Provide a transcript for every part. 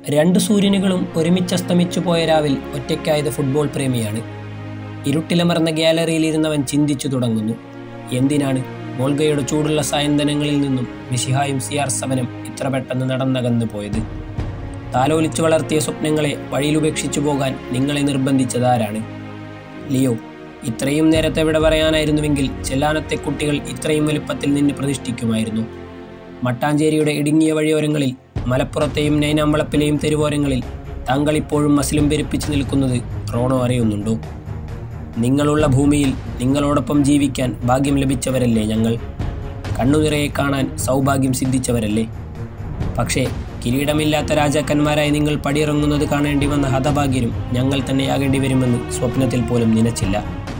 രണ്ട് സൂര്യനുകളും ഒരുമിച്ചസ്തമിച്ചു പോയ രാവിൽ ഒറ്റയ്ക്കായത് ഫുട്ബോൾ പ്രേമിയാണ് ഇരുട്ടിലമർന്ന ഗ്യാലറിയിൽ ഇരുന്നവൻ ചിന്തിച്ചു തുടങ്ങുന്നു എന്തിനാണ് വോൾഗയുടെ ചൂടുള്ള സായന്തനങ്ങളിൽ നിന്നും മിഷിഹായും സിയാർ സവനും ഇത്ര പെട്ടെന്ന് നടന്നകന്നു പോയത് താലോലിച്ചു വളർത്തിയ സ്വപ്നങ്ങളെ വഴിയിലുപേക്ഷിച്ചു പോകാൻ നിങ്ങളെ നിർബന്ധിച്ചതാരാണ് ലിയോ ഇത്രയും നേരത്തെ വിട പറയാനായിരുന്നുവെങ്കിൽ ചെല്ലാനത്തെ കുട്ടികൾ ഇത്രയും വലുപ്പത്തിൽ നിന്ന് പ്രതിഷ്ഠിക്കുമായിരുന്നു മട്ടാഞ്ചേരിയുടെ ഇടുങ്ങിയ വഴിയോരങ്ങളിൽ മലപ്പുറത്തെയും നൈനാമ്പളപ്പിലെയും തെരുവോരങ്ങളിൽ താങ്കൾ ഇപ്പോഴും മസിലും പെരുപ്പിച്ചു നിൽക്കുന്നത് റോണോ അറിയുന്നുണ്ടോ നിങ്ങളുള്ള ഭൂമിയിൽ നിങ്ങളോടൊപ്പം ജീവിക്കാൻ ഭാഗ്യം ലഭിച്ചവരല്ലേ ഞങ്ങൾ കണ്ണുനിറയെ കാണാൻ സൗഭാഗ്യം സിദ്ധിച്ചവരല്ലേ പക്ഷേ കിരീടമില്ലാത്ത രാജാക്കന്മാരായി നിങ്ങൾ പടിയിറങ്ങുന്നത് കാണേണ്ടി വന്ന ഹതഭാഗ്യരും ഞങ്ങൾ തന്നെയാകേണ്ടി വരുമെന്ന് സ്വപ്നത്തിൽ പോലും നനച്ചില്ല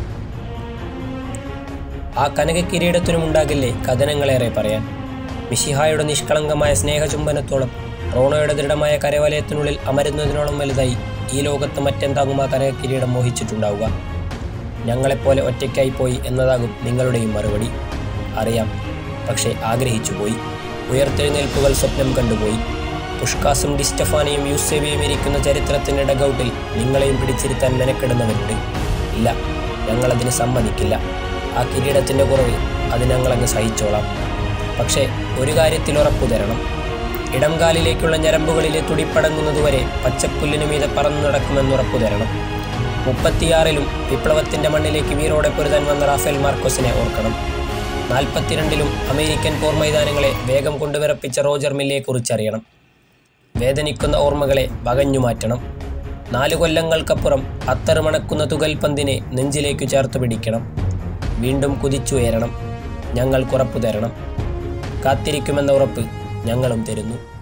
ആ കനക കിരീടത്തിനും ഉണ്ടാകില്ലേ കഥനങ്ങളേറെ പറയാൻ മിഷിഹായുടെ നിഷ്കളങ്കമായ സ്നേഹചുംബനത്തോളം റോണോയുടെ ദൃഢമായ കരവലയത്തിനുള്ളിൽ അമരുന്നതിനോളം വലുതായി ഈ ലോകത്ത് മറ്റെന്താകും ആ കനക കിരീടം മോഹിച്ചിട്ടുണ്ടാവുക ഞങ്ങളെപ്പോലെ ഒറ്റയ്ക്കായി പോയി എന്നതാകും നിങ്ങളുടെയും മറുപടി അറിയാം പക്ഷേ ആഗ്രഹിച്ചു പോയി ഉയർത്തെഴുന്നേൽപ്പുകൾ സ്വപ്നം കണ്ടുപോയി പുഷ്കാസും ഡിസ്റ്റഫാനയും യൂസേബിയും ഇരിക്കുന്ന ചരിത്രത്തിൻ്റെ ഡഗൌട്ടിൽ നിങ്ങളെയും പിടിച്ചിരുത്താൻ മെനക്കെടുന്നവരുണ്ട് ഇല്ല ഞങ്ങളതിന് സമ്മതിക്കില്ല ആ കിരീടത്തിൻ്റെ കുറവ് അത് ഞങ്ങളങ്ങ് സഹിച്ചോളാം പക്ഷേ ഒരു കാര്യത്തിൽ ഉറപ്പു തരണം ഇടം കാലിലേക്കുള്ള ഞരമ്പുകളിലെ തുടിപ്പടങ്ങുന്നതുവരെ പച്ചപ്പുല്ലിനു മീതെ പറന്നു നടക്കുമെന്നുറപ്പു തരണം മുപ്പത്തിയാറിലും വിപ്ലവത്തിൻ്റെ മണ്ണിലേക്ക് വീറോടെ പൊരുതാൻ വന്ന റാഫേൽ മാർക്കോസിനെ ഓർക്കണം നാൽപ്പത്തിരണ്ടിലും അമേരിക്കൻ പോർ മൈതാനങ്ങളെ വേഗം കൊണ്ടുവിറപ്പിച്ച റോജർ മില്ലയെ കുറിച്ചറിയണം വേദനിക്കുന്ന ഓർമ്മകളെ വകഞ്ഞു മാറ്റണം നാലു കൊല്ലങ്ങൾക്കപ്പുറം അത്തറുമണക്കുന്ന തുകൽപന്തിനെ നെഞ്ചിലേക്കു ചേർത്ത് പിടിക്കണം വീണ്ടും കുതിച്ചുയരണം ഞങ്ങൾക്കുറപ്പു തരണം കാത്തിരിക്കുമെന്ന ഉറപ്പ് ഞങ്ങളും തരുന്നു